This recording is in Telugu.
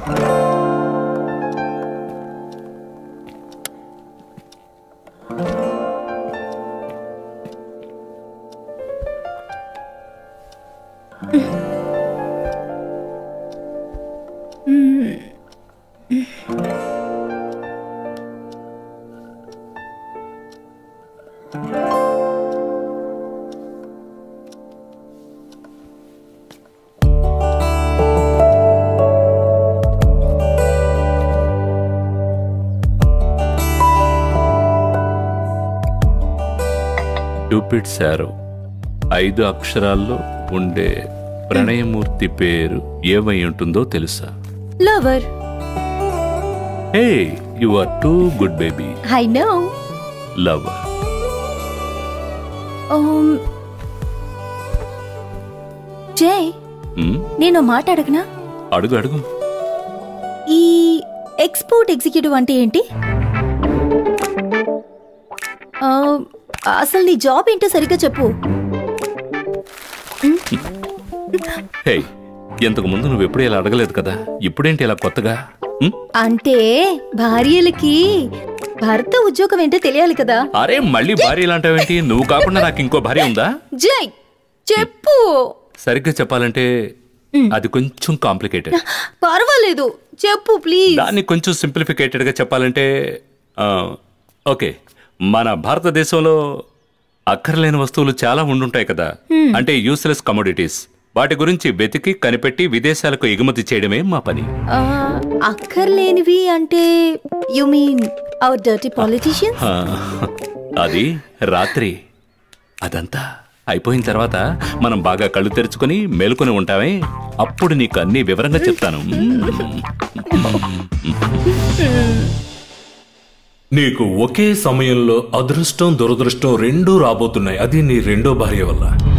క్యూపిడ్ శారో ఐదు అక్షరాల్లో ఉండే ప్రణయమూర్తి పేరు ఏమై ఉంటుందో తెలుసా lover hey you are too good baby I know lover Jai నేను ఓ మాట అడగనా అడుగు అడుగు ఈ ఎక్స్పోర్ట్ ఎగ్జిక్యూటివ్ అంటే ఏంటి ఆ, అసలు నీ జాబ్ ఏంటో సరిగ్గా చెప్పు హే ఇంతకు ముందు నువ్వు ఎప్పుడూ ఇలా అడగలేదు కదా ఇప్పుడేంటి ఇలా కొత్తగా ఉమ్? అంటే భార్యలకి భర్త ఉద్యోగం ఏంటో తెలియాలి కదా అరే మళ్ళీ భార్య ఇలాంటివేంటి నువ్వు కాకుండా నాకు ఇంకో భార్య ఉందా జై చెప్పు సరిగ్గా చెప్పాలంటే అది కొంచెం కాంప్లికేటెడ్ పర్వాలేదు చెప్పు ప్లీజ్ దాన్ని కొంచెం సింప్లిఫికేటెడ్ గా చెప్పాలంటే ఆ, ఓకే మన భారతదేశంలో అక్కర్లేని వస్తువులు చాలా ఉండుంటాయి కదా అంటే యూస్లెస్ కమోడిటీస్ వాటి గురించి వెతికి కనిపెట్టి విదేశాలకు ఎగుమతి చేయడమే మా పని ఆ, అక్కర్లేనివి అంటే you mean our dirty politician ఆ, అది రాత్రి అదంతా అయిపోయిన తర్వాత మనం బాగా కళ్ళు తెరుచుకొని మేలుకొని ఉంటామే అప్పుడు నీకు అన్ని వివరంగా చెప్తాను నీకు ఒకే సమయంలో అదృష్టం దురదృష్టం రెండూ రాబోతున్నాయి అది నీ రెండో భార్య వల్ల